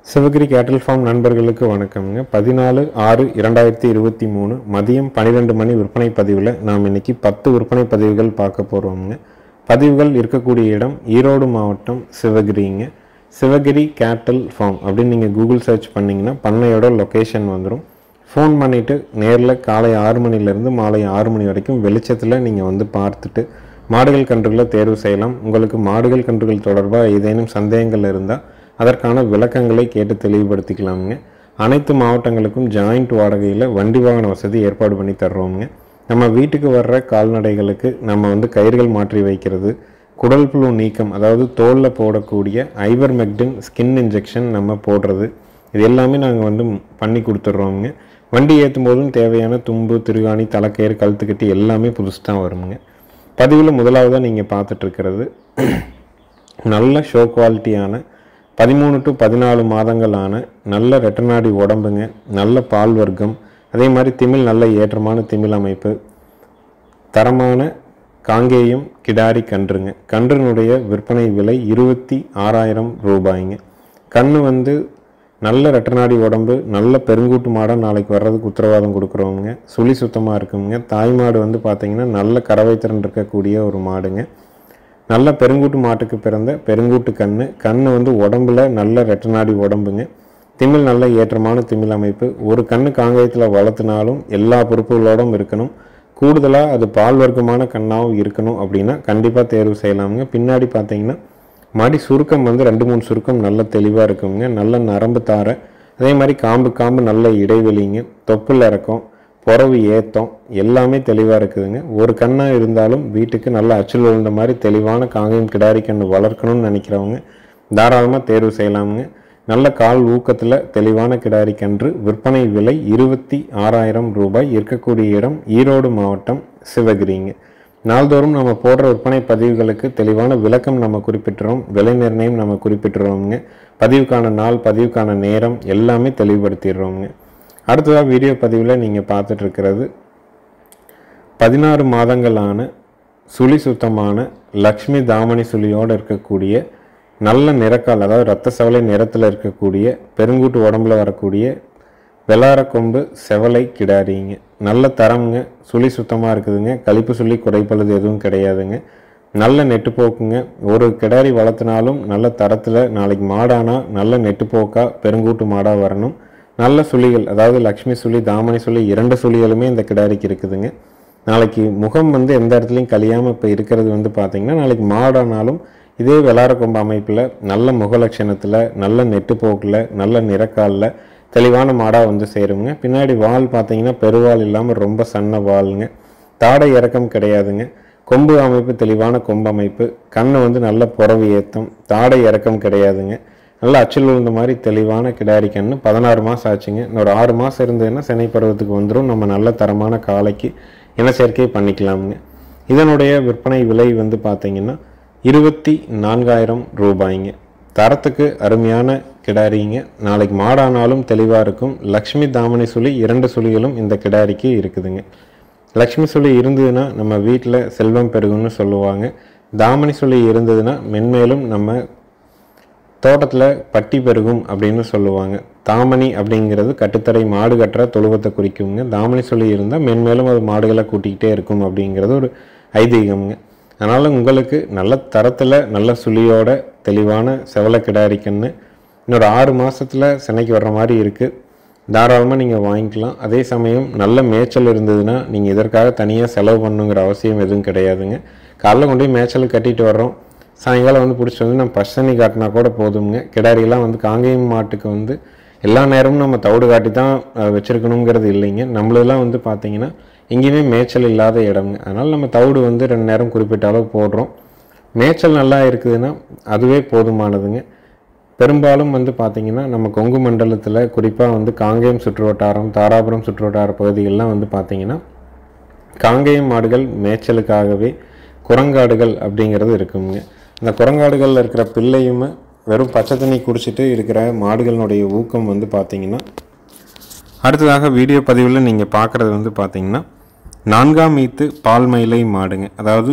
சிவகிரி கேட்டில் ஃபார்ம் நண்பர்களுக்கு வணக்கம்ங்க பதினாலு ஆறு இரண்டாயிரத்தி இருபத்தி மூணு மதியம் பன்னிரெண்டு மணி விற்பனை பதிவில் நாம் இன்னைக்கு பத்து விற்பனை பதிவுகள் பார்க்க போகிறோம்ங்க பதிவுகள் இருக்கக்கூடிய இடம் ஈரோடு மாவட்டம் சிவகிரிங்க சிவகிரி கேட்டில் ஃபார்ம் அப்படின்னு நீங்கள் கூகுள் சர்ச் பண்ணிங்கன்னா பண்ணையோட லொக்கேஷன் வந்துடும் ஃபோன் பண்ணிவிட்டு நேரில் காலை ஆறு மணிலேருந்து மாலை ஆறு மணி வரைக்கும் வெளிச்சத்தில் நீங்கள் வந்து பார்த்துட்டு மாடுகள் கன்றுகளை தேர்வு செய்யலாம் உங்களுக்கு மாடுகள் கன்றுகள் தொடர்பாக ஏதேனும் சந்தேகங்கள் இருந்தால் அதற்கான விளக்கங்களை கேட்டு தெளிவுபடுத்திக்கலாமுங்க அனைத்து மாவட்டங்களுக்கும் ஜாயிண்ட் வாடகையில் வண்டி வாகன வசதி ஏற்பாடு பண்ணி தர்றோமுங்க நம்ம வீட்டுக்கு வர்ற கால்நடைகளுக்கு நம்ம வந்து கயிறுகள் மாற்றி வைக்கிறது குடல் புழு நீக்கம் அதாவது தோலில் போடக்கூடிய ஐவர் மெக்டின் ஸ்கின் இன்ஜெக்ஷன் நம்ம போடுறது இது எல்லாமே நாங்கள் வந்து பண்ணி கொடுத்துட்றோமுங்க வண்டி ஏற்றும் போதும் தேவையான தும்பு திருகாணி தலைக்கயிறு கழுத்துக்கட்டி எல்லாமே புதுசு தான் வருமுங்க பதிவில் முதலாவதாக நீங்கள் பார்த்துட்ருக்கிறது நல்ல ஷோ குவாலிட்டியான பதிமூணு டு பதினாலு மாதங்களான நல்ல ரெட்டநாடி உடம்புங்க நல்ல பால் வர்க்கம் அதே மாதிரி திமிழ் நல்ல ஏற்றமான திமிழ் அமைப்பு தரமான காங்கேயம் கிடாரி கன்றுங்க கன்றுனுடைய விற்பனை விலை இருபத்தி ஆறாயிரம் ரூபாய்ங்க கன்று வந்து நல்ல ரெட்டநாடி உடம்பு நல்ல பெருங்கூட்டு மாடாக நாளைக்கு வர்றதுக்கு உத்தரவாதம் கொடுக்குறவங்க சுழி சுத்தமாக இருக்குங்க தாய் மாடு வந்து பார்த்திங்கன்னா நல்ல கறவை திறன் இருக்கக்கூடிய ஒரு மாடுங்க நல்ல பெருங்கூட்டு மாட்டுக்கு பிறந்த பெருங்கூட்டு கண்ணு கண்ணு வந்து உடம்புல நல்ல ரெட்டநாடி உடம்புங்க திமிழ் நல்ல ஏற்றமான திமிழ் அமைப்பு ஒரு கண்ணு காங்கயத்தில் வளர்த்தினாலும் எல்லா பொறுப்புகளோடும் இருக்கணும் கூடுதலாக அது பால் வர்க்கமான கண்ணாகவும் இருக்கணும் அப்படின்னா கண்டிப்பாக தேர்வு செய்யலாமுங்க பின்னாடி பார்த்தீங்கன்னா மடி சுருக்கம் வந்து ரெண்டு மூணு சுருக்கம் நல்ல தெளிவாக இருக்குங்க நல்ல நரம்பு தார அதே மாதிரி காம்பு காம்பு நல்ல இடைவெளிங்க தொப்புள் இறக்கம் புறவு ஏத்தம் எல்லாமே தெளிவாக இருக்குதுங்க ஒரு கண்ணாக இருந்தாலும் வீட்டுக்கு நல்ல அச்சுள் விழுந்த மாதிரி தெளிவான காங்கேயம் கிடாரி கண்ணு வளர்க்கணும்னு நினைக்கிறவங்க தாராளமாக தேர்வு செய்யலாமுங்க நல்ல கால் ஊக்கத்தில் தெளிவான கிடாரி கன்று விற்பனை விலை இருபத்தி ஆறாயிரம் ரூபாய் இருக்கக்கூடிய இடம் ஈரோடு மாவட்டம் சிவகிரிங்க நாள்தோறும் நம்ம போடுற விற்பனை பதிவுகளுக்கு தெளிவான விளக்கம் நம்ம குறிப்பிட்டுறோம் விலை நிர்ணயம் நம்ம குறிப்பிட்டுறோமுங்க பதிவுக்கான நாள் பதிவுக்கான நேரம் எல்லாமே தெளிவுபடுத்திடுறோமுங்க அடுத்ததாக வீடியோ பதிவில் நீங்கள் பார்த்துட்ருக்கிறது பதினாறு மாதங்களான சுழி சுத்தமான லக்ஷ்மி தாமணி சுழியோடு இருக்கக்கூடிய நல்ல நிறக்கால் அதாவது ரத்த செவலை நிறத்தில் இருக்கக்கூடிய பெருங்கூட்டு உடம்புல வரக்கூடிய வெளார கொம்பு செவலை கிடாரிங்க நல்ல தரம்ங்க சுழி சுத்தமாக இருக்குதுங்க கழிப்பு சுழி குறைப்பழுது எதுவும் கிடையாதுங்க நல்ல நெட்டுப்போக்குங்க ஒரு கிடாரி வளர்த்தினாலும் நல்ல தரத்தில் நாளைக்கு மாடானா நல்ல நெட்டுப்போக்காக பெருங்கூட்டு மாடாக வரணும் நல்ல சுழிகள் அதாவது லக்ஷ்மி சுழி தாமணி சுழி இரண்டு சுழிகளுமே இந்த கிடாரிக்கு இருக்குதுங்க நாளைக்கு முகம் வந்து எந்த இடத்துலையும் கழியாமல் இப்போ இருக்கிறது வந்து பார்த்திங்கன்னா நாளைக்கு மாடானாலும் இதே வெளார கொம்பு அமைப்பில் நல்ல முக லட்சணத்தில் நல்ல நெட்டுப்போக்கில் நல்ல நிறக்காலில் தெளிவான மாடாக வந்து சேருங்க பின்னாடி வால் பார்த்தீங்கன்னா பெருவால் இல்லாமல் ரொம்ப சன்ன வாளுங்க தாடை இறக்கம் கிடையாதுங்க கொம்பு அமைப்பு தெளிவான கொம்பு அமைப்பு கண்ணை வந்து நல்ல புறவு ஏத்தம் தாடை இறக்கம் கிடையாதுங்க நல்ல அச்சில் விழுந்த மாதிரி தெளிவான கிடாரி கண்ணு பதினாறு மாதம் ஆச்சுங்க இன்னொரு ஆறு மாதம் இருந்ததுன்னா சென்னை பருவத்துக்கு வந்துடும் நம்ம நல்ல தரமான காலைக்கு இன சேர்க்கை பண்ணிக்கலாமுங்க இதனுடைய விற்பனை விலை வந்து பார்த்தீங்கன்னா இருபத்தி நான்காயிரம் ரூபாய்ங்க தரத்துக்கு அருமையான கிடாரிங்க நாளைக்கு மாடானாலும் தெளிவாக இருக்கும் லக்ஷ்மி தாமணி சுழி இரண்டு சுழிகளும் இந்த கிடாரிக்கு இருக்குதுங்க லக்ஷ்மி சுழி இருந்ததுன்னா நம்ம வீட்டில் செல்வம் பெருகும்னு சொல்லுவாங்க தாமணி சுழி இருந்ததுன்னா மென்மேலும் நம்ம தோட்டத்தில் பட்டி பெருகும் அப்படின்னு சொல்லுவாங்க தாமணி அப்படிங்கிறது கட்டுத்தரை மாடு கட்டுற தொழுவத்தை குறிக்குங்க தாமணி சொல்லி இருந்தால் மென்மேலும் அது மாடுகளை கூட்டிக்கிட்டே இருக்கும் அப்படிங்கிறது ஒரு ஐதீகம்ங்க அதனால் உங்களுக்கு நல்ல தரத்தில் நல்ல சுழியோட தெளிவான செவலை கிடாரி கன்று இன்னொரு ஆறு மாதத்தில் சென்னைக்கு வர்ற மாதிரி இருக்குது தாராளமாக நீங்கள் வாங்கிக்கலாம் அதே சமயம் நல்ல மேய்ச்சல் இருந்ததுன்னா நீங்கள் இதற்காக தனியாக செலவு பண்ணுங்கிற அவசியம் எதுவும் கிடையாதுங்க காலைல கொண்டு போய் மேய்ச்சல் கட்டிட்டு வர்றோம் சாயங்காலம் வந்து பிடிச்சிட்டு வந்து நம்ம பசனி காட்டினா கூட போதுங்க கிடாரியெல்லாம் வந்து காங்கேயம் மாட்டுக்கு வந்து எல்லா நேரமும் நம்ம தவிடு காட்டி தான் வச்சுருக்கணுங்கிறது இல்லைங்க நம்மளெல்லாம் வந்து பார்த்திங்கன்னா எங்கேயுமே மேய்ச்சல் இல்லாத இடம்ங்க அதனால் நம்ம தவிடு வந்து ரெண்டு நேரம் குறிப்பிட்ட அளவு போடுறோம் மேய்ச்சல் நல்லா இருக்குதுன்னா அதுவே போதுமானதுங்க பெரும்பாலும் வந்து பார்த்திங்கன்னா நம்ம கொங்கு மண்டலத்தில் குறிப்பாக வந்து காங்கேயம் சுற்றுவட்டாரம் தாராபுரம் சுற்றுவட்டார பகுதிகளெலாம் வந்து பார்த்திங்கன்னா காங்கேயம் மாடுகள் மேய்ச்சலுக்காகவே குரங்காடுகள் அப்படிங்கிறது இருக்குங்க இந்த குரங்காடுகளில் இருக்கிற பிள்ளையுமே வெறும் பச்சை தண்ணி குடிச்சிட்டு இருக்கிற மாடுகளினுடைய ஊக்கம் வந்து பார்த்திங்கன்னா அடுத்ததாக வீடியோ பதிவில் நீங்கள் பார்க்குறது வந்து பார்த்திங்கன்னா நான்காம் மீத்து பால் மயிலை மாடுங்க அதாவது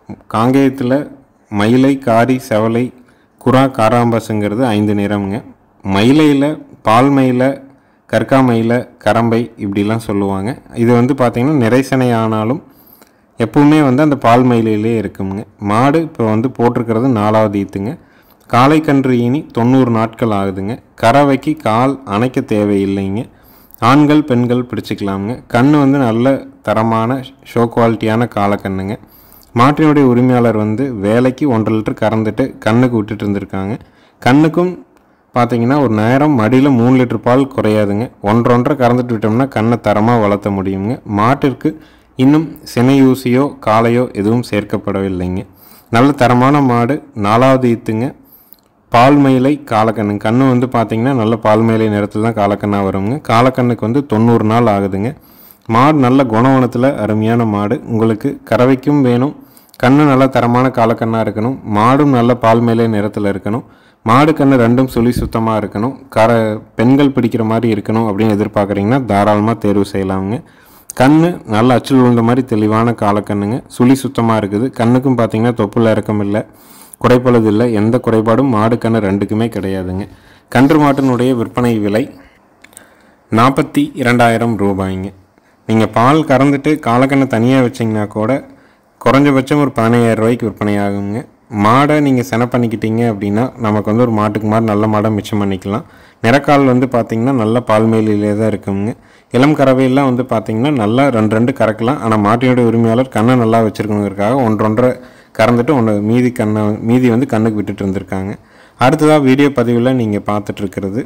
காங்கேயத்தில் மயிலை காரி செவலை குரா காராம்பஸுங்கிறது ஐந்து நிறம்ங்க மயிலையில் பால் மயிலை கற்காமயில கரம்பை இப்படிலாம் சொல்லுவாங்க இது வந்து பார்த்திங்கன்னா நிறைசனை ஆனாலும் எப்பவுமே வந்து அந்த பால் மயிலையிலே இருக்குங்க மாடு இப்போ வந்து போட்டிருக்கிறது நாலாவது ஈத்துங்க காளை கன்று ஈனி தொண்ணூறு நாட்கள் ஆகுதுங்க கறவைக்கு கால் அணைக்க தேவையில்லைங்க ஆண்கள் பெண்கள் பிடிச்சிக்கலாமுங்க கண் வந்து நல்ல தரமான ஷோ குவாலிட்டியான காலக்கண்ணுங்க மாட்டினுடைய உரிமையாளர் வந்து வேலைக்கு ஒன்றரை லிட்டர் கறந்துட்டு கண்ணுக்கு விட்டுட்டு இருந்திருக்காங்க கண்ணுக்கும் பார்த்தீங்கன்னா ஒரு நேரம் மடியில் மூணு லிட்டர் பால் குறையாதுங்க ஒன்றரை ஒன்றரை கறந்துட்டு விட்டோம்னா கண்ணை தரமாக வளர்த்த முடியுங்க மாட்டிற்கு இன்னும் சினையூசியோ காளையோ எதுவும் சேர்க்கப்படவில்லைங்க நல்ல தரமான மாடு நாலாவது ஈத்துங்க பால் மயிலை காலக்கண்ணு கண்ணு வந்து பார்த்தீங்கன்னா நல்ல பால் மயிலை நிறத்தில் தான் காலக்கண்ணா வருங்க காலக்கண்ணுக்கு வந்து தொண்ணூறு நாள் ஆகுதுங்க மாடு நல்ல குணவனத்தில் அருமையான மாடு உங்களுக்கு கறவைக்கும் வேணும் கண்ணு நல்ல தரமான காலக்கண்ணாக இருக்கணும் மாடும் நல்ல பால் மேலே நிறத்தில் இருக்கணும் மாடு கண்ணு ரெண்டும் சுழி சுத்தமாக இருக்கணும் கர பெண்கள் பிடிக்கிற மாதிரி இருக்கணும் அப்படின்னு எதிர்பார்க்குறீங்கன்னா தாராளமாக தேர்வு செய்யலாமுங்க கண்ணு நல்ல அச்சில் விழுந்த மாதிரி தெளிவான காலக்கண்ணுங்க சுழி சுத்தமாக இருக்குது கண்ணுக்கும் பார்த்தீங்கன்னா தொப்புல இறக்கம் இல்லை குறைப்பழுது இல்லை எந்த குறைபாடும் மாடு கண்ணு ரெண்டுக்குமே கிடையாதுங்க கன்று மாட்டினுடைய விற்பனை விலை நாற்பத்தி இரண்டாயிரம் ரூபாய்ங்க நீங்கள் பால் கறந்துட்டு காலக்கண்ணை தனியாக வச்சிங்கன்னா கூட குறைஞ்சபட்சம் ஒரு பதினையாயிரம் ரூபாய்க்கு விற்பனை ஆகுங்க மாடை நீங்கள் சென பண்ணிக்கிட்டீங்க அப்படின்னா நமக்கு வந்து ஒரு மாட்டுக்கு மாடு நல்ல மாடை மிச்சம் பண்ணிக்கலாம் நிறக்கால் வந்து பார்த்திங்கன்னா நல்ல பால் மேலிலே தான் இருக்குங்க இளம் கறவையெல்லாம் வந்து பார்த்திங்கன்னா நல்லா ரெண்டு ரெண்டு கறக்கலாம் ஆனால் மாட்டினுடைய உரிமையாளர் கண்ணை நல்லா வச்சுருக்கணுங்கிறதுக்காக ஒன்றொன்றரை கறந்துட்டு ஒன்று மீதி கண்ணை மீதி வந்து கண்ணுக்கு விட்டுட்டு இருந்திருக்காங்க அடுத்ததாக வீடியோ பதிவில் நீங்கள் பார்த்துட்ருக்கிறது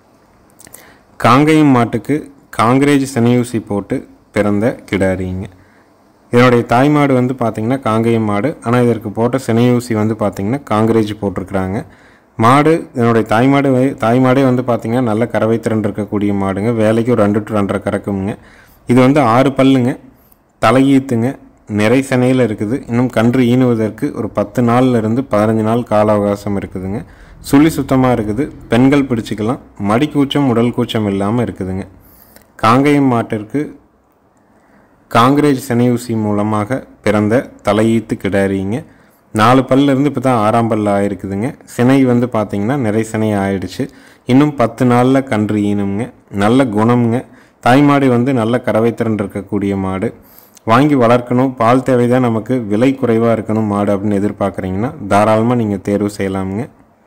காங்கேயம் மாட்டுக்கு காங்கிரேஜ் செனையூசி போட்டு பிறந்த கிடாரிங்க இதனுடைய தாய் மாடு வந்து பார்த்திங்கன்னா காங்கேயம் மாடு ஆனால் இதற்கு போட்ட சினையூசி வந்து பார்த்திங்கன்னா காங்கிரேஜ் போட்டிருக்கிறாங்க மாடு இதனுடைய தாய் மாடு வை- தாய் மாடே வந்து பார்த்திங்கன்னா நல்ல கறவை திறன் இருக்கக்கூடிய மாடுங்க வேலைக்கு ஒரு ரெண்டு டு ரெண்டரை கறக்குங்க இது வந்து ஆறு பல்லுங்க தலையீத்துங்க நிறை சனையில் இருக்குது இன்னும் கன்று ஈனுவதற்கு ஒரு பத்து நாள்ல இருந்து பதினஞ்சு நாள் கால அவகாசம் இருக்குதுங்க சுழி சுத்தமாக இருக்குது பெண்கள் பிடிச்சிக்கலாம் மடி கூச்சம் உடல் கூச்சம் இல்லாமல் இருக்குதுங்க காங்கேயம் மாட்டிற்கு காங்கிரேஜ் செனையூசி மூலமாக பிறந்த தலையீத்து கிடாரிங்க நாலு பல்ல இருந்து இப்போ தான் ஆறாம் பல்ல ஆயிருக்குதுங்க சினை வந்து பார்த்தீங்கன்னா நிறை சினை ஆயிடுச்சு இன்னும் பத்து நாளில் கன்று ஈனுங்க நல்ல குணம்ங்க தாய்மாடு வந்து நல்ல கறவைத்திறன் இருக்கக்கூடிய மாடு வாங்கி வளர்க்கணும் பால் தேவை தான் நமக்கு விலை குறைவாக இருக்கணும் மாடு அப்படின்னு எதிர்பார்க்குறீங்கன்னா தாராளமாக நீங்கள் தேர்வு செய்யலாமுங்க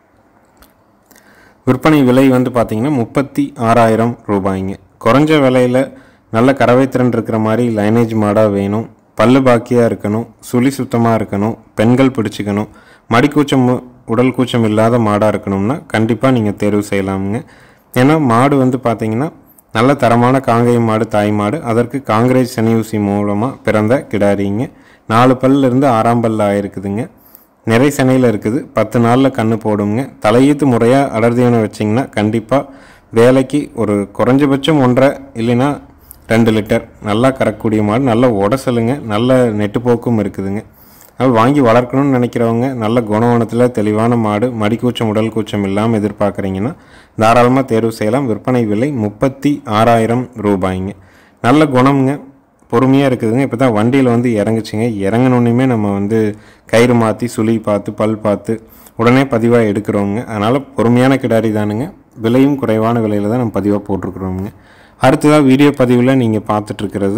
விற்பனை விலை வந்து பார்த்தீங்கன்னா முப்பத்தி ஆறாயிரம் ரூபாய்ங்க குறைஞ்ச விலையில் நல்ல கறவைத்திறன் இருக்கிற மாதிரி லைனேஜ் மாடாக வேணும் பல்லு பாக்கியாக இருக்கணும் சுழி சுத்தமாக இருக்கணும் பெண்கள் பிடிச்சிக்கணும் மடிக்கூச்சம் உடல் கூச்சம் இல்லாத மாடாக இருக்கணும்னா கண்டிப்பாக நீங்கள் தேர்வு செய்யலாமுங்க ஏன்னா மாடு வந்து பார்த்தீங்கன்னா நல்ல தரமான காங்கேயம் மாடு தாய் மாடு அதற்கு காங்கிரேஜ் செனையூசி மூலமாக பிறந்த கிடாரிங்க நாலு பல்ல இருந்து ஆறாம் பல்ல ஆயிருக்குதுங்க நிறை சனையில் இருக்குது பத்து நாளில் கண்ணு போடுங்க தலையீத்து முறையாக அடர்த்தியான வச்சிங்கன்னா கண்டிப்பாக வேலைக்கு ஒரு குறைஞ்சபட்சம் ஒன்றரை இல்லைன்னா ரெண்டு லிட்டர் நல்லா கறக்கக்கூடிய மாடு நல்ல உடசலுங்க நல்ல நெட்டுப்போக்கும் இருக்குதுங்க அது வாங்கி வளர்க்கணும்னு நினைக்கிறவங்க நல்ல குணவனத்தில் தெளிவான மாடு மடிக்கூச்சம் உடல் கூச்சம் இல்லாமல் எதிர்பார்க்குறீங்கன்னா தாராளமாக தேர்வு செய்யலாம் விற்பனை விலை முப்பத்தி ஆறாயிரம் ரூபாய்ங்க நல்ல குணம்ங்க பொறுமையாக இருக்குதுங்க இப்போ தான் வண்டியில் வந்து இறங்குச்சுங்க இறங்கினோன்னுமே நம்ம வந்து கயிறு மாற்றி சுழி பார்த்து பல் பார்த்து உடனே பதிவாக எடுக்கிறோங்க அதனால் பொறுமையான கிடாரி தானுங்க விலையும் குறைவான விலையில் தான் நம்ம பதிவாக போட்டிருக்கிறோங்க அடுத்ததாக வீடியோ பதிவில் நீங்கள் பார்த்துட்ருக்கிறது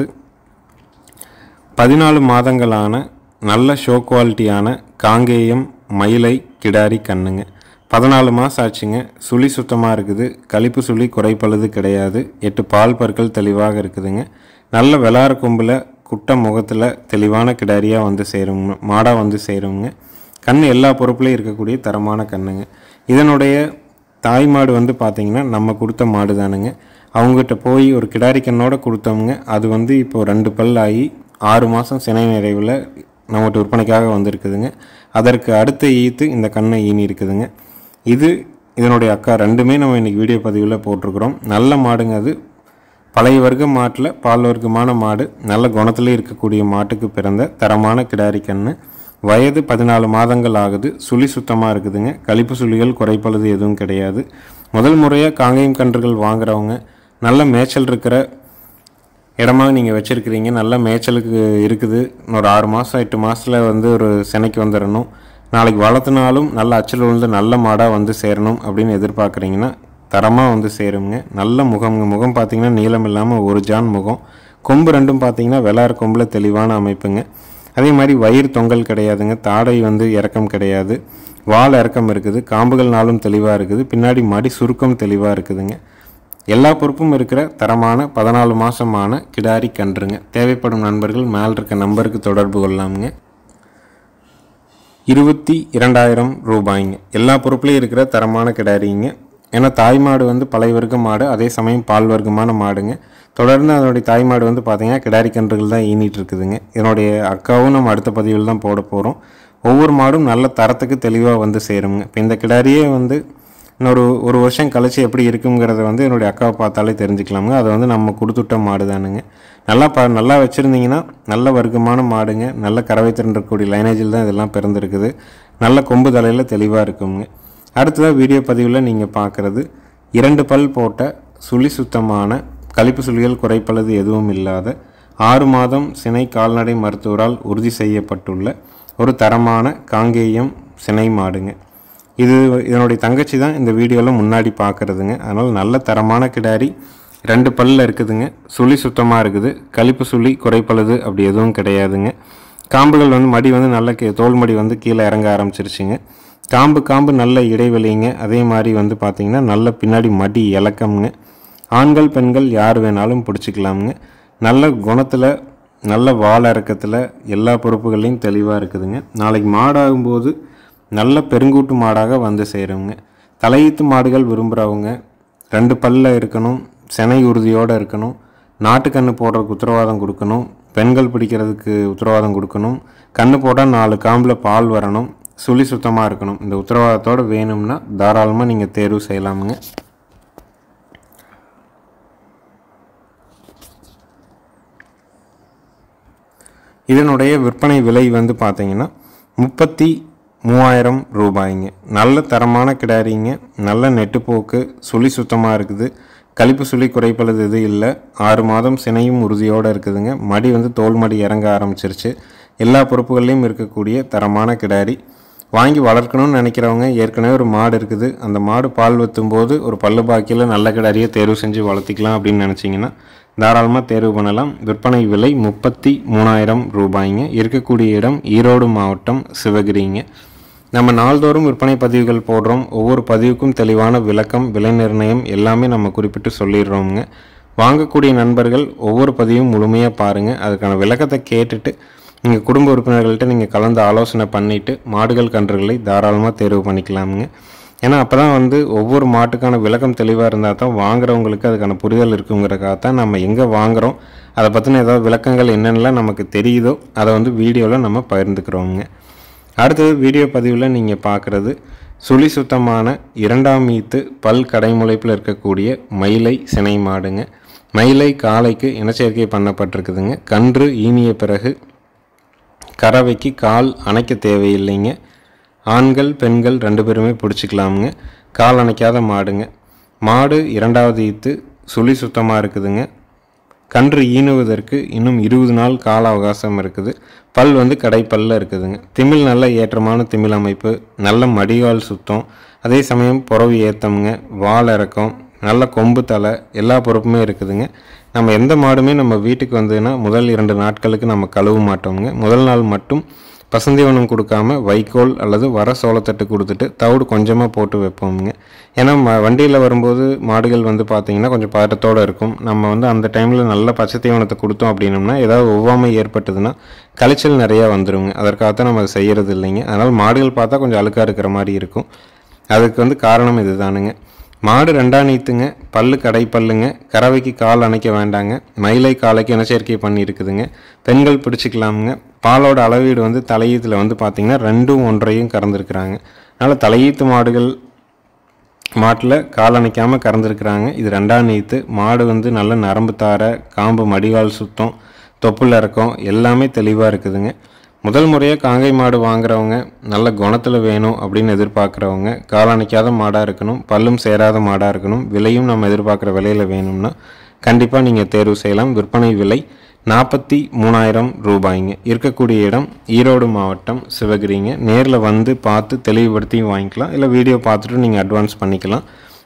பதினாலு மாதங்களான நல்ல ஷோ குவாலிட்டியான காங்கேயம் மயிலை கிடாரி கண்ணுங்க பதினாலு மாதம் ஆச்சுங்க சுழி சுத்தமாக இருக்குது கழிப்பு சுழி குறைப்பழுது கிடையாது எட்டு பால் பற்கள் தெளிவாக இருக்குதுங்க நல்ல வெளார கொம்பில் குட்டை முகத்தில் தெளிவான கிடாரியாக வந்து சேருங்க மாடாக வந்து சேருங்க கண் எல்லா பொறுப்புலையும் இருக்கக்கூடிய தரமான கண்ணுங்க இதனுடைய தாய் மாடு வந்து பார்த்திங்கன்னா நம்ம கொடுத்த மாடு தானுங்க அவங்ககிட்ட போய் ஒரு கிடாரி கண்ணோட கொடுத்தவங்க அது வந்து இப்போ ரெண்டு பல் ஆகி ஆறு மாதம் சினை நிறைவில் நம்மகிட்ட விற்பனைக்காக வந்திருக்குதுங்க அதற்கு அடுத்த ஈத்து இந்த கண்ணை ஈனி இருக்குதுங்க இது இதனுடைய அக்கா ரெண்டுமே நம்ம இன்றைக்கி வீடியோ பதிவில் போட்டிருக்கிறோம் நல்ல மாடுங்க அது பழைய வர்க்க மாட்டில் பால் வர்க்கமான மாடு நல்ல குணத்தில் இருக்கக்கூடிய மாட்டுக்கு பிறந்த தரமான கிடாரி கன்று வயது பதினாலு மாதங்கள் ஆகுது சுழி சுத்தமாக இருக்குதுங்க கழிப்பு சுழிகள் குறைப்பழுது எதுவும் கிடையாது முதல் முறையாக காங்கேயம் கன்றுகள் வாங்குறவங்க நல்ல மேய்ச்சல் இருக்கிற இடமா நீங்கள் வச்சுருக்கிறீங்க நல்ல மேய்ச்சலுக்கு இருக்குது இன்னொரு ஆறு மாதம் எட்டு மாதத்தில் வந்து ஒரு சினைக்கு வந்துடணும் நாளைக்கு வளர்த்துனாலும் நல்ல அச்சல் விழுந்து நல்ல மாடாக வந்து சேரணும் அப்படின்னு எதிர்பார்க்குறீங்கன்னா தரமாக வந்து சேருங்க நல்ல முகம்ங்க முகம் பார்த்தீங்கன்னா நீளம் இல்லாமல் ஒரு ஜான் முகம் கொம்பு ரெண்டும் பார்த்தீங்கன்னா வெள்ளார் கொம்பில் தெளிவான அமைப்புங்க அதே மாதிரி வயிறு தொங்கல் கிடையாதுங்க தாடை வந்து இறக்கம் கிடையாது வால் இறக்கம் இருக்குது காம்புகள் நாளும் தெளிவாக இருக்குது பின்னாடி மடி சுருக்கம் தெளிவாக இருக்குதுங்க எல்லா பொறுப்பும் இருக்கிற தரமான பதினாலு மாதமான கிடாரி கன்றுங்க தேவைப்படும் நண்பர்கள் மேல் இருக்க நம்பருக்கு தொடர்பு கொள்ளலாமுங்க இருபத்தி இரண்டாயிரம் ரூபாய்ங்க எல்லா பொறுப்புலையும் இருக்கிற தரமான கிடாரிங்க ஏன்னா தாய் மாடு வந்து பழைய வர்க்க மாடு அதே சமயம் பால் வர்க்கமான மாடுங்க தொடர்ந்து அதனுடைய தாய் மாடு வந்து பார்த்தீங்கன்னா கிடாரி கன்றுகள் தான் ஈனிட்டு இருக்குதுங்க இதனுடைய அக்காவும் நம்ம அடுத்த பதிவில் தான் போட போகிறோம் ஒவ்வொரு மாடும் நல்ல தரத்துக்கு தெளிவாக வந்து சேருங்க இப்போ இந்த கிடாரியே வந்து இன்னொரு ஒரு வருஷம் கழிச்சு எப்படி இருக்குங்கிறத வந்து என்னுடைய அக்காவை பார்த்தாலே தெரிஞ்சுக்கலாமுங்க அதை வந்து நம்ம கொடுத்துட்ட மாடு தானுங்க நல்லா ப நல்லா வச்சுருந்தீங்கன்னா நல்ல வர்க்கமான மாடுங்க நல்ல கறவை திறன் இருக்கக்கூடிய லைனேஜில் தான் இதெல்லாம் பிறந்திருக்குது நல்ல கொம்பு தலையில் தெளிவாக இருக்குங்க அடுத்ததாக வீடியோ பதிவில் நீங்கள் பார்க்குறது இரண்டு பல் போட்ட சுழி சுத்தமான கழிப்பு சுழிகள் குறைப்பளது எதுவும் இல்லாத ஆறு மாதம் சினை கால்நடை மருத்துவரால் உறுதி செய்யப்பட்டுள்ள ஒரு தரமான காங்கேயம் சினை மாடுங்க இது இதனுடைய தங்கச்சி தான் இந்த வீடியோவில் முன்னாடி பார்க்குறதுங்க அதனால் நல்ல தரமான கிடாரி ரெண்டு பல்லில் இருக்குதுங்க சுழி சுத்தமாக இருக்குது கழிப்பு சுழி குறைப்பழுது அப்படி எதுவும் கிடையாதுங்க காம்புகள் வந்து மடி வந்து நல்ல கீ- தோல் மடி வந்து கீழே இறங்க ஆரம்பிச்சிருச்சுங்க காம்பு காம்பு நல்ல இடைவெளிங்க அதே மாதிரி வந்து பார்த்திங்கன்னா நல்ல பின்னாடி மடி இலக்கம்ங்க ஆண்கள் பெண்கள் யார் வேணாலும் பிடிச்சிக்கலாமுங்க நல்ல குணத்தில் நல்ல வால் இறக்கத்தில் எல்லா பொறுப்புகள்லையும் தெளிவாக இருக்குதுங்க நாளைக்கு மாடாகும்போது நல்ல பெருங்கூட்டு மாடாக வந்து சேருங்க தலையீத்து மாடுகள் விரும்புகிறவங்க ரெண்டு பல்ல இருக்கணும் செனை உறுதியோடு இருக்கணும் நாட்டுக்கண்ணு போடுறதுக்கு உத்தரவாதம் கொடுக்கணும் பெண்கள் பிடிக்கிறதுக்கு உத்தரவாதம் கொடுக்கணும் கண்ணு போட்டால் நாலு காம்பில் பால் வரணும் சுழி சுத்தமாக இருக்கணும் இந்த உத்தரவாதத்தோடு வேணும்னா தாராளமாக நீங்கள் தேர்வு செய்யலாமுங்க இதனுடைய விற்பனை விலை வந்து பார்த்தீங்கன்னா முப்பத்தி மூவாயிரம் ரூபாய்ங்க நல்ல தரமான கிடாரிங்க நல்ல நெட்டுப்போக்கு சுழி சுத்தமாக இருக்குது கழிப்பு சுழி குறைப்பளது இது இல்லை ஆறு மாதம் சினையும் உறுதியோடு இருக்குதுங்க மடி வந்து தோல் மடி இறங்க ஆரம்பிச்சிருச்சு எல்லா பொறுப்புகள்லையும் இருக்கக்கூடிய தரமான கிடாரி வாங்கி வளர்க்கணும்னு நினைக்கிறவங்க ஏற்கனவே ஒரு மாடு இருக்குது அந்த மாடு பால் வத்தும் போது ஒரு பல்லு பாக்கியில் நல்ல கிடாரியை தேர்வு செஞ்சு வளர்த்திக்கலாம் அப்படின்னு நினச்சிங்கன்னா தாராளமாக தேர்வு பண்ணலாம் விற்பனை விலை முப்பத்தி மூணாயிரம் ரூபாய்ங்க இருக்கக்கூடிய இடம் ஈரோடு மாவட்டம் சிவகிரிங்க நம்ம நாள்தோறும் விற்பனை பதிவுகள் போடுறோம் ஒவ்வொரு பதிவுக்கும் தெளிவான விளக்கம் விலை நிர்ணயம் எல்லாமே நம்ம குறிப்பிட்டு சொல்லிடுறோமுங்க வாங்கக்கூடிய நண்பர்கள் ஒவ்வொரு பதிவும் முழுமையாக பாருங்கள் அதுக்கான விளக்கத்தை கேட்டுட்டு நீங்கள் குடும்ப உறுப்பினர்கள்ட்ட நீங்கள் கலந்து ஆலோசனை பண்ணிவிட்டு மாடுகள் கன்றுகளை தாராளமாக தேர்வு பண்ணிக்கலாமுங்க ஏன்னா அப்போ தான் வந்து ஒவ்வொரு மாட்டுக்கான விளக்கம் தெளிவாக இருந்தால் தான் வாங்குறவங்களுக்கு அதுக்கான புரிதல் இருக்குங்கிறக்காக தான் நம்ம எங்கே வாங்குகிறோம் அதை பற்றின ஏதாவது விளக்கங்கள் என்னென்னலாம் நமக்கு தெரியுதோ அதை வந்து வீடியோவில் நம்ம பகிர்ந்துக்கிறோங்க அடுத்தது வீடியோ பதிவில் நீங்கள் பார்க்குறது சுழி சுத்தமான இரண்டாம் ஈத்து பல் கடைமுளைப்பில் இருக்கக்கூடிய மயிலை சினை மாடுங்க மயிலை காளைக்கு இனச்சேர்க்கை பண்ணப்பட்டிருக்குதுங்க கன்று ஈனிய பிறகு கறவைக்கு கால் அணைக்க தேவையில்லைங்க ஆண்கள் பெண்கள் ரெண்டு பேருமே பிடிச்சிக்கலாமுங்க கால் அணைக்காத மாடுங்க மாடு இரண்டாவது ஈத்து சுழி சுத்தமாக இருக்குதுங்க கன்று ஈனுவதற்கு இன்னும் இருபது நாள் கால அவகாசம் இருக்குது பல் வந்து கடைப்பல்ல இருக்குதுங்க திமில் நல்ல ஏற்றமான திமில் அமைப்பு நல்ல மடிகால் சுத்தம் அதே சமயம் புறவு ஏத்தம்ங்க வால் இறக்கம் நல்ல கொம்பு தலை எல்லா பொறுப்புமே இருக்குதுங்க நம்ம எந்த மாடுமே நம்ம வீட்டுக்கு வந்ததுன்னா முதல் இரண்டு நாட்களுக்கு நம்ம கழுவ மாட்டோங்க முதல் நாள் மட்டும் பசந்தீவனம் கொடுக்காம வைக்கோல் அல்லது வர சோளத்தட்டு கொடுத்துட்டு தவிடு கொஞ்சமாக போட்டு வைப்போமுங்க ஏன்னா ம வண்டியில் வரும்போது மாடுகள் வந்து பார்த்திங்கன்னா கொஞ்சம் பதட்டத்தோடு இருக்கும் நம்ம வந்து அந்த டைமில் நல்ல பச்சை தீவனத்தை கொடுத்தோம் அப்படின்னம்னா ஏதாவது ஒவ்வாமை ஏற்பட்டதுன்னா களைச்சல் நிறையா வந்துருங்க அதற்காகத்தான் நம்ம அதை செய்கிறது இல்லைங்க அதனால் மாடுகள் பார்த்தா கொஞ்சம் அழுக்காக இருக்கிற மாதிரி இருக்கும் அதுக்கு வந்து காரணம் இதுதானுங்க மாடு ரெண்டாம் நீத்துங்க பல்லு கடை பல்லுங்க கறவைக்கு கால் அணைக்க வேண்டாங்க மயிலை காலைக்கு இனச்சேர்க்கை பண்ணி இருக்குதுங்க பெண்கள் பிடிச்சிக்கலாமுங்க பாலோட அளவீடு வந்து தலையீத்தில் வந்து பார்த்திங்கன்னா ரெண்டும் ஒன்றையும் கறந்துருக்குறாங்க அதனால் தலையீத்து மாடுகள் மாட்டில் கால் அணைக்காமல் கறந்துருக்குறாங்க இது ரெண்டாம் நீத்து மாடு வந்து நல்ல நரம்பு தார காம்பு மடிகால் சுத்தம் தொப்புள் இறக்கம் எல்லாமே தெளிவாக இருக்குதுங்க முதல் முறையாக காங்கை மாடு வாங்குறவங்க நல்ல குணத்தில் வேணும் அப்படின்னு எதிர்பார்க்குறவங்க காலணிக்காத மாடாக இருக்கணும் பல்லும் சேராத மாடாக இருக்கணும் விலையும் நம்ம எதிர்பார்க்குற விலையில் வேணும்னா கண்டிப்பாக நீங்கள் தேர்வு செய்யலாம் விற்பனை விலை நாற்பத்தி மூணாயிரம் ரூபாய்ங்க இருக்கக்கூடிய இடம் ஈரோடு மாவட்டம் சிவகிரிங்க நேரில் வந்து பார்த்து தெளிவுபடுத்தியும் வாங்கிக்கலாம் இல்லை வீடியோ பார்த்துட்டு நீங்கள் அட்வான்ஸ் பண்ணிக்கலாம்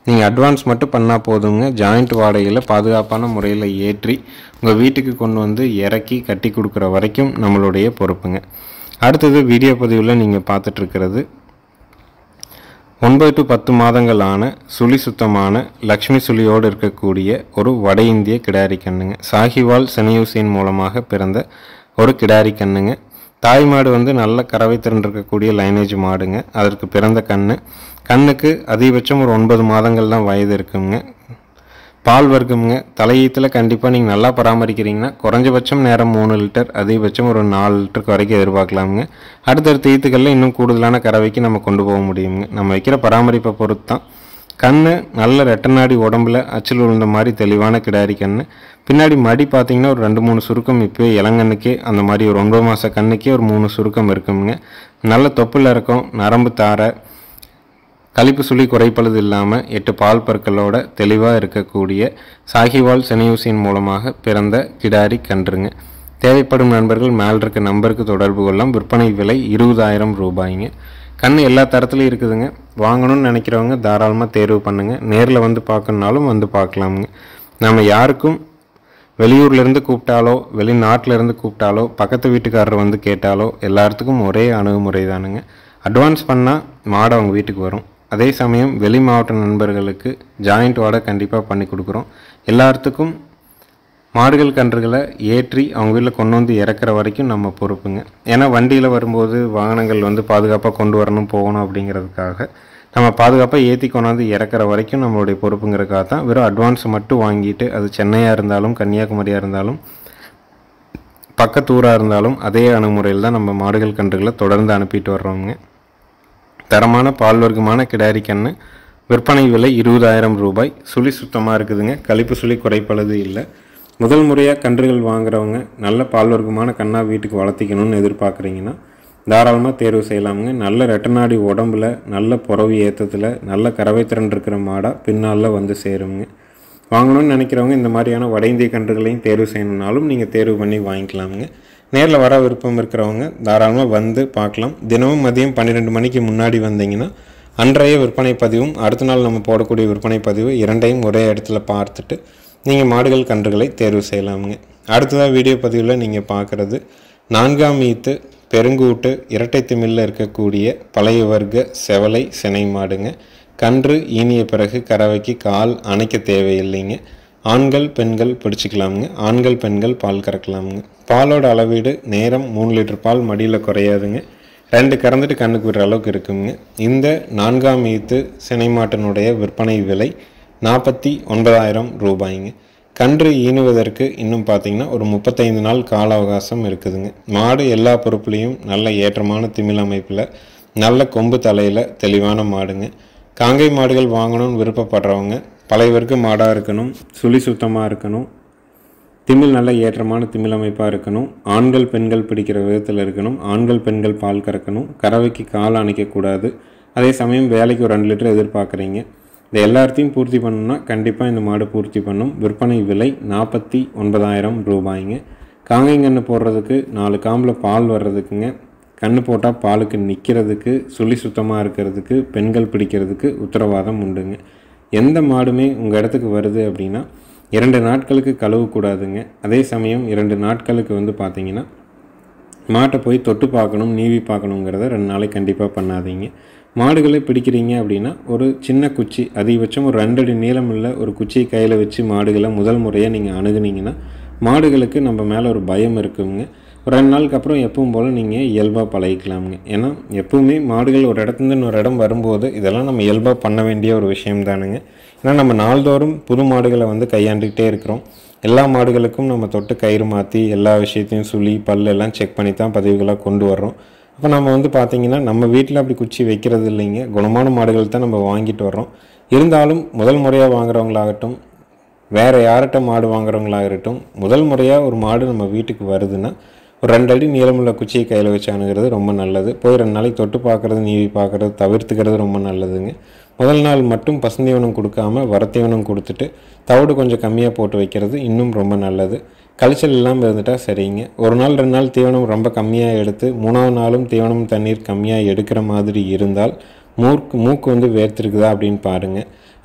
நீங்கள் அட்வான்ஸ் மட்டும் பண்ணால் போதுங்க ஜாயிண்ட் வாடகையில் பாதுகாப்பான முறையில் ஏற்றி உங்கள் வீட்டுக்கு கொண்டு வந்து இறக்கி கட்டி கொடுக்குற வரைக்கும் நம்மளுடைய பொறுப்புங்க அடுத்தது வீடியோ பதிவில் நீங்கள் பார்த்துட்ருக்கிறது ஒன்பது டு பத்து மாதங்கள் ஆன சுழி சுத்தமான லக்ஷ்மி சுழியோடு இருக்கக்கூடிய ஒரு வட இந்திய கிடாரி கண்ணுங்க சாகிவால் செனியூசியின் மூலமாக பிறந்த ஒரு கிடாரி கண்ணுங்க தாய் மாடு வந்து நல்ல கறவை திறன் இருக்கக்கூடிய லைனேஜ் மாடுங்க அதற்கு பிறந்த கண்ணு கண்ணுக்கு அதிகபட்சம் ஒரு ஒன்பது மாதங்கள் தான் வயது இருக்குங்க பால் வர்க்கம்ங்க தலையீத்தில் கண்டிப்பாக நீங்கள் நல்லா பராமரிக்கிறீங்கன்னா குறைஞ்சபட்சம் நேரம் மூணு லிட்டர் அதிகபட்சம் ஒரு நாலு லிட்டருக்கு வரைக்கும் எதிர்பார்க்கலாமுங்க அடுத்தடுத்த ஈத்துக்களில் இன்னும் கூடுதலான கறவைக்கு நம்ம கொண்டு போக முடியுங்க நம்ம வைக்கிற பராமரிப்பை பொறுத்து தான் கண் நல்ல ரெட்டநாடி உடம்புல அச்சில் விழுந்த மாதிரி தெளிவான கிடாரி கண் பின்னாடி மடி பார்த்தீங்கன்னா ஒரு ரெண்டு மூணு சுருக்கம் இப்போயே இளங்கண்ணுக்கே அந்த மாதிரி ஒரு ஒன்பது மாத கண்ணுக்கே ஒரு மூணு சுருக்கம் இருக்குங்க நல்ல தொப்புல இருக்கும் நரம்பு தாரை கழிப்பு சுழி குறைப்பழுது இல்லாமல் எட்டு பால் பற்களோட தெளிவாக இருக்கக்கூடிய சாகிவால் செனையூசியின் மூலமாக பிறந்த கிடாரி கன்றுங்க தேவைப்படும் நண்பர்கள் மேல் இருக்க நம்பருக்கு தொடர்பு கொள்ளலாம் விற்பனை விலை இருபதாயிரம் ரூபாய்ங்க கண் எல்லா தரத்துலையும் இருக்குதுங்க வாங்கணும்னு நினைக்கிறவங்க தாராளமாக தேர்வு பண்ணுங்கள் நேரில் வந்து பார்க்கணுனாலும் வந்து பார்க்கலாமுங்க நம்ம யாருக்கும் வெளியூர்லேருந்து கூப்பிட்டாலோ வெளிநாட்டிலேருந்து கூப்பிட்டாலோ பக்கத்து வீட்டுக்காரர் வந்து கேட்டாலோ எல்லாத்துக்கும் ஒரே அணுகுமுறை தானுங்க அட்வான்ஸ் பண்ணால் மாடு அவங்க வீட்டுக்கு வரும் அதே சமயம் வெளி மாவட்ட நண்பர்களுக்கு ஜாயிண்ட் வாடகை கண்டிப்பாக பண்ணி கொடுக்குறோம் எல்லாத்துக்கும் மாடுகள் கன்றுகளை ஏற்றி அவங்க வீட்டில் கொண்டு வந்து இறக்குற வரைக்கும் நம்ம பொறுப்புங்க ஏன்னா வண்டியில் வரும்போது வாகனங்கள் வந்து பாதுகாப்பாக கொண்டு வரணும் போகணும் அப்படிங்கிறதுக்காக நம்ம பாதுகாப்பாக ஏற்றி கொண்டாந்து இறக்குற வரைக்கும் நம்மளுடைய பொறுப்புங்கிறதுக்காக தான் வெறும் அட்வான்ஸ் மட்டும் வாங்கிட்டு அது சென்னையாக இருந்தாலும் கன்னியாகுமரியாக இருந்தாலும் பக்கத்தூராக இருந்தாலும் அதே அணுகுமுறையில் தான் நம்ம மாடுகள் கன்றுகளை தொடர்ந்து அனுப்பிட்டு வர்றோங்க தரமான பால் வர்க்கமான கிடாரி கன்று விற்பனை விலை இருபதாயிரம் ரூபாய் சுழி சுத்தமாக இருக்குதுங்க கழிப்பு சுழி குறைப்பளது இல்லை முதல் முறையாக கன்றுகள் வாங்குறவங்க நல்ல பால் வர்க்கமான கண்ணா வீட்டுக்கு வளர்த்திக்கணும்னு எதிர்பார்க்குறீங்கன்னா தாராளமாக தேர்வு செய்யலாமுங்க நல்ல ரெட்டநாடி உடம்புல நல்ல புறவி ஏற்றத்தில் நல்ல கறவை திறன் இருக்கிற மாடாக பின்னால் வந்து சேருங்க வாங்கணும்னு நினைக்கிறவங்க இந்த மாதிரியான வட இந்திய கன்றுகளையும் தேர்வு செய்யணுன்னாலும் நீங்கள் தேர்வு பண்ணி வாங்கிக்கலாமுங்க நேரில் வர விருப்பம் இருக்கிறவங்க தாராளமாக வந்து பார்க்கலாம் தினமும் மதியம் பன்னிரெண்டு மணிக்கு முன்னாடி வந்தீங்கன்னா அன்றைய விற்பனை பதிவும் அடுத்த நாள் நம்ம போடக்கூடிய விற்பனை பதிவு இரண்டையும் ஒரே இடத்துல பார்த்துட்டு நீங்கள் மாடுகள் கன்றுகளை தேர்வு செய்யலாமுங்க அடுத்ததாக வீடியோ பதிவில் நீங்கள் பார்க்குறது நான்காம் ஈத்து பெருங்கூட்டு இரட்டை திமிழில் இருக்கக்கூடிய பழைய வர்க்க செவலை சினை மாடுங்க கன்று ஈனிய பிறகு கறவைக்கு கால் அணைக்க தேவையில்லைங்க ஆண்கள் பெண்கள் பிடிச்சிக்கலாமுங்க ஆண்கள் பெண்கள் பால் கறக்கலாமுங்க பாலோட அளவீடு நேரம் மூணு லிட்டர் பால் மடியில் குறையாதுங்க ரெண்டு கறந்துட்டு கண்ணுக்கு விடுற அளவுக்கு இருக்குங்க இந்த நான்காம் ஈத்து சினை மாட்டினுடைய விற்பனை விலை நாற்பத்தி ஒன்பதாயிரம் ரூபாய்ங்க கன்று ஈனுவதற்கு இன்னும் பார்த்தீங்கன்னா ஒரு முப்பத்தைந்து நாள் கால அவகாசம் இருக்குதுங்க மாடு எல்லா பொறுப்புலையும் நல்ல ஏற்றமான திமிழ் அமைப்பில் நல்ல கொம்பு தலையில் தெளிவான மாடுங்க காங்கை மாடுகள் வாங்கணும்னு விருப்பப்படுறவங்க பழைய வர்க்க மாடாக இருக்கணும் சுழி சுத்தமாக இருக்கணும் திமிழ் நல்ல ஏற்றமான திமிழ் அமைப்பாக இருக்கணும் ஆண்கள் பெண்கள் பிடிக்கிற விதத்தில் இருக்கணும் ஆண்கள் பெண்கள் பால் கறக்கணும் கறவைக்கு கால் அணைக்கக்கூடாது அதே சமயம் வேலைக்கு ஒரு ரெண்டு லிட்டர் எதிர்பார்க்குறீங்க இது எல்லாத்தையும் பூர்த்தி பண்ணணும்னா கண்டிப்பாக இந்த மாடு பூர்த்தி பண்ணும் விற்பனை விலை நாற்பத்தி ஒன்பதாயிரம் ரூபாய்ங்க காங்கைங்கன்று போடுறதுக்கு நாலு காம்பில் பால் வர்றதுக்குங்க கன்று போட்டால் பாலுக்கு நிற்கிறதுக்கு சுழி சுத்தமாக இருக்கிறதுக்கு பெண்கள் பிடிக்கிறதுக்கு உத்தரவாதம் உண்டுங்க எந்த மாடுமே உங்கள் இடத்துக்கு வருது அப்படின்னா இரண்டு நாட்களுக்கு கழுவக்கூடாதுங்க அதே சமயம் இரண்டு நாட்களுக்கு வந்து பார்த்தீங்கன்னா மாட்டை போய் தொட்டு பார்க்கணும் நீவி பார்க்கணுங்கிறத ரெண்டு நாளைக்கு கண்டிப்பாக பண்ணாதீங்க மாடுகளை பிடிக்கிறீங்க அப்படின்னா ஒரு சின்ன குச்சி அதிகபட்சம் ஒரு ரெண்டு அடி நீளம் உள்ள ஒரு குச்சியை கையில் வச்சு மாடுகளை முதல் முறையாக நீங்கள் அணுகுனீங்கன்னா மாடுகளுக்கு நம்ம மேலே ஒரு பயம் இருக்குங்க ஒரு ரெண்டு நாளுக்கு அப்புறம் எப்பவும் போல் நீங்கள் இயல்பாக பழகிக்கலாமுங்க ஏன்னா எப்பவுமே மாடுகள் ஒரு இடத்துலேருந்து இன்னொரு இடம் வரும்போது இதெல்லாம் நம்ம இயல்பாக பண்ண வேண்டிய ஒரு விஷயம் தானுங்க ஏன்னா நம்ம நாள்தோறும் புது மாடுகளை வந்து கையாண்டுக்கிட்டே இருக்கிறோம் எல்லா மாடுகளுக்கும் நம்ம தொட்டு கயிறு மாற்றி எல்லா விஷயத்தையும் சுழி பல் எல்லாம் செக் பண்ணி தான் பதிவுகளாக கொண்டு வர்றோம் அப்போ நம்ம வந்து பார்த்திங்கன்னா நம்ம வீட்டில் அப்படி குச்சி வைக்கிறது இல்லைங்க குணமான மாடுகள் தான் நம்ம வாங்கிட்டு வர்றோம் இருந்தாலும் முதல் முறையாக வாங்குறவங்களாகட்டும் வேறு யார்கிட்ட மாடு வாங்குறவங்களாகட்டும் முதல் முறையாக ஒரு மாடு நம்ம வீட்டுக்கு வருதுன்னா ஒரு ரெண்டு அடி நீளமுள்ள குச்சியை கையில் வச்சு அணுகிறது ரொம்ப நல்லது போய் ரெண்டு நாளைக்கு தொட்டு பார்க்குறது நீவி பார்க்குறது தவிர்த்துக்கிறது ரொம்ப நல்லதுங்க முதல் நாள் மட்டும் பசுந்தீவனம் கொடுக்காம வரத்தீவனம் கொடுத்துட்டு தவிடு கொஞ்சம் கம்மியாக போட்டு வைக்கிறது இன்னும் ரொம்ப நல்லது கழிச்சல் இல்லாமல் இருந்துட்டால் சரிங்க ஒரு நாள் ரெண்டு நாள் தீவனம் ரொம்ப கம்மியாக எடுத்து மூணாவது நாளும் தீவனம் தண்ணீர் கம்மியாக எடுக்கிற மாதிரி இருந்தால் மூக்கு மூக்கு வந்து வேர்த்திருக்குதா அப்படின்னு பாருங்கள்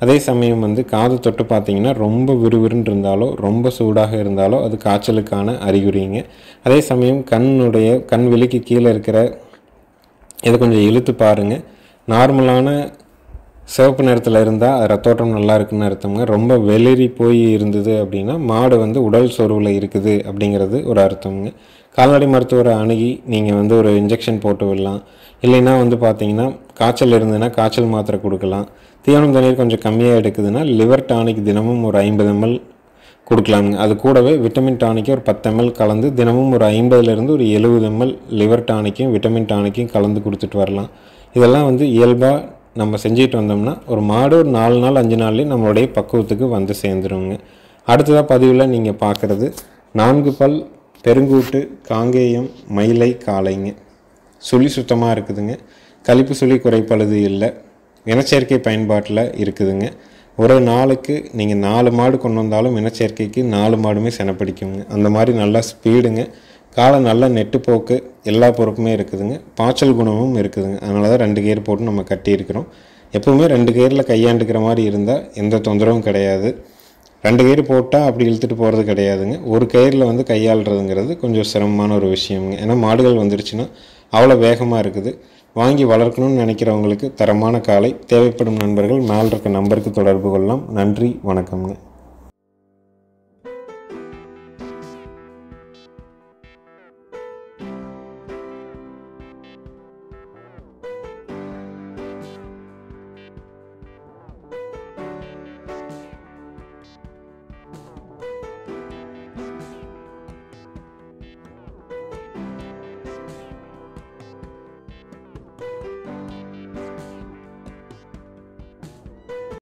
அதே சமயம் வந்து காது தொட்டு பார்த்தீங்கன்னா ரொம்ப விறுவிறுன்னு இருந்தாலோ ரொம்ப சூடாக இருந்தாலோ அது காய்ச்சலுக்கான அறிகுறிங்க அதே சமயம் கண்ணுடைய கண் விழிக்கு கீழே இருக்கிற இதை கொஞ்சம் இழுத்து பாருங்கள் நார்மலான சிவப்பு நிறத்தில் இருந்தால் அது ரத்தோட்டம் நல்லா இருக்குன்னு அர்த்தம்ங்க ரொம்ப வெளிரி போய் இருந்தது அப்படின்னா மாடு வந்து உடல் சோர்வில் இருக்குது அப்படிங்கிறது ஒரு அர்த்தம்ங்க கால்நடை மருத்துவரை அணுகி நீங்கள் வந்து ஒரு இன்ஜெக்ஷன் போட்டு விடலாம் இல்லைன்னா வந்து பார்த்தீங்கன்னா காய்ச்சல் இருந்ததுன்னா காய்ச்சல் மாத்திரை கொடுக்கலாம் தீவனம் தண்ணீர் கொஞ்சம் கம்மியாக எடுக்குதுன்னா லிவர் டானிக் தினமும் ஒரு ஐம்பது எம்எல் கொடுக்கலாங்க அது கூடவே விட்டமின் டானிக்கு ஒரு பத்து எம்எல் கலந்து தினமும் ஒரு ஐம்பதுலேருந்து ஒரு எழுபது எம்எல் லிவர் டானிக்கும் விட்டமின் டானிக்கும் கலந்து கொடுத்துட்டு வரலாம் இதெல்லாம் வந்து இயல்பாக நம்ம செஞ்சுட்டு வந்தோம்னா ஒரு மாடு ஒரு நாலு நாள் அஞ்சு நாள்லேயே நம்மளுடைய பக்குவத்துக்கு வந்து சேர்ந்துருங்க அடுத்ததாக பதிவில் நீங்கள் பார்க்குறது நான்கு பல் பெருங்கூட்டு காங்கேயம் மயிலை காளைங்க சுழி சுத்தமாக இருக்குதுங்க கழிப்பு சுழி குறைப்பழுது இல்லை இனச்சேர்க்கை பயன்பாட்டில் இருக்குதுங்க ஒரு நாளுக்கு நீங்கள் நாலு மாடு கொண்டு வந்தாலும் இனச்சேர்க்கைக்கு நாலு மாடுமே செனப்பிடிக்குங்க அந்த மாதிரி நல்லா ஸ்பீடுங்க காலை நல்ல நெட்டுப்போக்கு எல்லா பொறுப்புமே இருக்குதுங்க பாய்ச்சல் குணமும் இருக்குதுங்க அதனால தான் ரெண்டு கேர் போட்டு நம்ம கட்டியிருக்கிறோம் எப்போவுமே ரெண்டு கேரில் கையாண்டுக்கிற மாதிரி இருந்தால் எந்த தொந்தரவும் கிடையாது ரெண்டு கயிறு போட்டால் அப்படி இழுத்துட்டு போகிறது கிடையாதுங்க ஒரு கயிறில் வந்து கையாளுறதுங்கிறது கொஞ்சம் சிரமமான ஒரு விஷயங்க ஏன்னா மாடுகள் வந்துருச்சுன்னா அவ்வளோ வேகமாக இருக்குது வாங்கி வளர்க்கணும்னு நினைக்கிறவங்களுக்கு தரமான காலை தேவைப்படும் நண்பர்கள் மேல் இருக்க நம்பருக்கு தொடர்பு கொள்ளலாம் நன்றி வணக்கம்ங்க